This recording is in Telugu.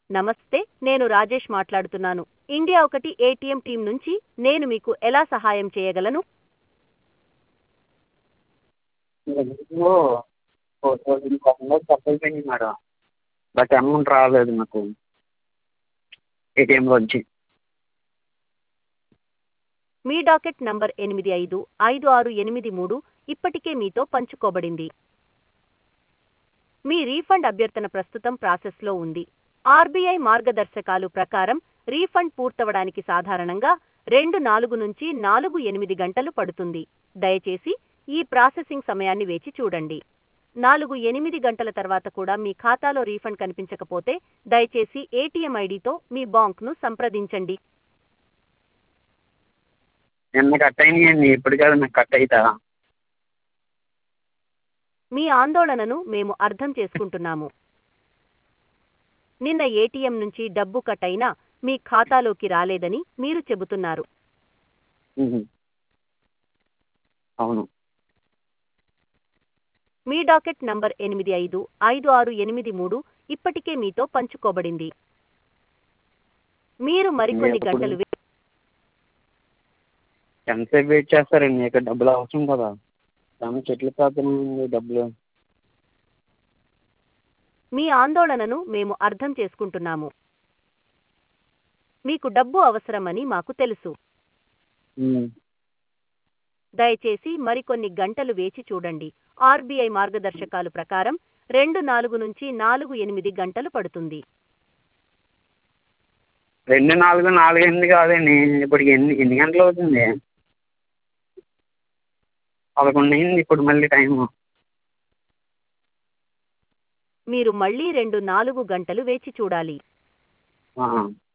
నమస్తే నేను రాజేష్ మాట్లాడుతున్నాను ఇండియా ఒకటి ఏటీఎం టీం నుంచి నేను మీకు ఎలా సహాయం చేయగలను ఓ ఫోర్ థౌసండ్ కాకుండా అయిపోయింది మేడం బట్ అమౌంట్ రాలేదు నాకు ఏటీఎంలోంచి మీ డాకెట్ నంబర్ ఎనిమిది ఐదు ఐదు ఆరు ఎనిమిది మూడు ఇప్పటికే మీతో పంచుకోబడింది మీ రీఫండ్ అభ్యర్థన ప్రస్తుతం ప్రాసెస్లో ఉంది ఆర్బీఐ మార్గదర్శకాలు ప్రకారం రీఫండ్ పూర్తవడానికి సాధారణంగా రెండు నాలుగు నుంచి నాలుగు ఎనిమిది గంటలు పడుతుంది దయచేసి ఈ ప్రాసెసింగ్ సమయాన్ని వేచి చూడండి నాలుగు ఎనిమిది గంటల తర్వాత కూడా మీ ఖాతాలో రీఫండ్ కనిపించకపోతే దయచేసి ఏటీఎం ఐడితో మీ బాంక్ను సంప్రదించండి నిన్న కట్ అయినాయండి ఇప్పుడు కాదు నాకు కట్ అవుతా మీ ఆందోళనను మేము అర్థం చేసుకుంటున్నాము నిన్న ఏటీఎం నుంచి డబ్బు కట్ అయినా మీ ఖాతాలోకి రాలేదని మీరు చెబుతున్నారు మ్మ్. అవును మీ డాకెట్ నంబర్ ఎనిమిది ఐదు ఐదు ఆరు ఎనిమిది మూడు ఇప్పటికే మీతో పంచుకోబడింది మీరు మరికొన్ని ఎప్పుడు? గంటలు వే- ఎంతసేపు వెయిట్ చేస్తారండి ఇక్కడ డబ్బులు అవసరం కదా దాని చెట్లు కాతున్నాయండి డబ్బులు మీ ఆందోళనను మేము అర్థం చేసుకుంటున్నాము మీకు డబ్బు అవసరమని మాకు తెలుసు మ్మ్. దయచేసి మరికొన్ని గంటలు వేచి చూడండి ఆర్బీఐ మార్గదర్శకాలు ప్రకారం రెండు నాలుగు నుంచి నాలుగు ఎనిమిది గంటలు పడుతుంది రెండు నాలుగు నాలుగు ఎనిమిది కాదండి ఇప్పుడు ఎన్ని ఎన్ని గంటలు అవుతుంది పదకొండు అయింది ఇప్పుడు మళ్ళీ టైము మీరు మళ్ళీ రెండు నాలుగు గంటలు వేచి చూడాలి ఆ.